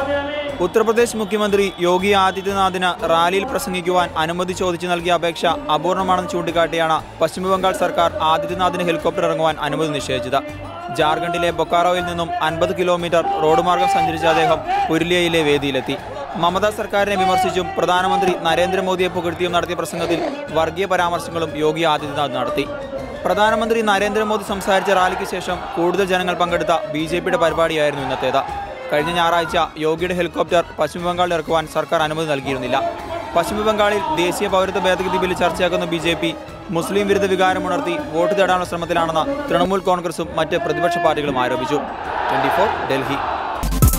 ഉത്തർപ്രദേശ് മുഖ്യമന്ത്രി യോഗി ആദിത്യനാഥിന് റാലിയിൽ പ്രസംഗിക്കുവാൻ അനുമതി ചോദിച്ചു നൽകിയ അപേക്ഷ അപൂർണമാണെന്ന് ചൂണ്ടിക്കാട്ടിയാണ് പശ്ചിമബംഗാൾ സർക്കാർ ആദിത്യനാഥിന് ഹെലികോപ്റ്റർ ഇറങ്ങുവാൻ അനുമതി നിഷേധിച്ചത് ജാർഖണ്ഡിലെ ബൊക്കാറോയിൽ നിന്നും അൻപത് കിലോമീറ്റർ റോഡ് മാർഗം സഞ്ചരിച്ച അദ്ദേഹം പുരുലിയയിലെ വേദിയിലെത്തി മമതാ സർക്കാരിനെ വിമർശിച്ചും പ്രധാനമന്ത്രി നരേന്ദ്രമോദിയെ പുകഴ്ത്തിയും നടത്തിയ പ്രസംഗത്തിൽ വർഗീയ പരാമർശങ്ങളും യോഗി ആദിത്യനാഥ് നടത്തി പ്രധാനമന്ത്രി നരേന്ദ്രമോദി സംസാരിച്ച റാലിക്ക് ശേഷം കൂടുതൽ ജനങ്ങൾ പങ്കെടുത്ത ബി ജെ പിയുടെ പരിപാടിയായിരുന്നു ഇന്നത്തേത് കഴിഞ്ഞ ഞായറാഴ്ച യോഗിയുടെ ഹെലികോപ്റ്റർ പശ്ചിമബംഗാളിൽ ഇറക്കുവാൻ സർക്കാർ അനുമതി നൽകിയിരുന്നില്ല പശ്ചിമബംഗാളിൽ ദേശീയ പൗരത്വ ഭേദഗതി ബില്ല് ചർച്ചയാക്കുന്ന ബി ജെ പി മുസ്ലിം വിരുദ്ധ വികാരമുണർത്തി വോട്ട് തേടാനുള്ള ശ്രമത്തിലാണെന്ന് തൃണമൂൽ കോൺഗ്രസും മറ്റ് പ്രതിപക്ഷ പാർട്ടികളും ആരോപിച്ചു ട്വന്റി ഡൽഹി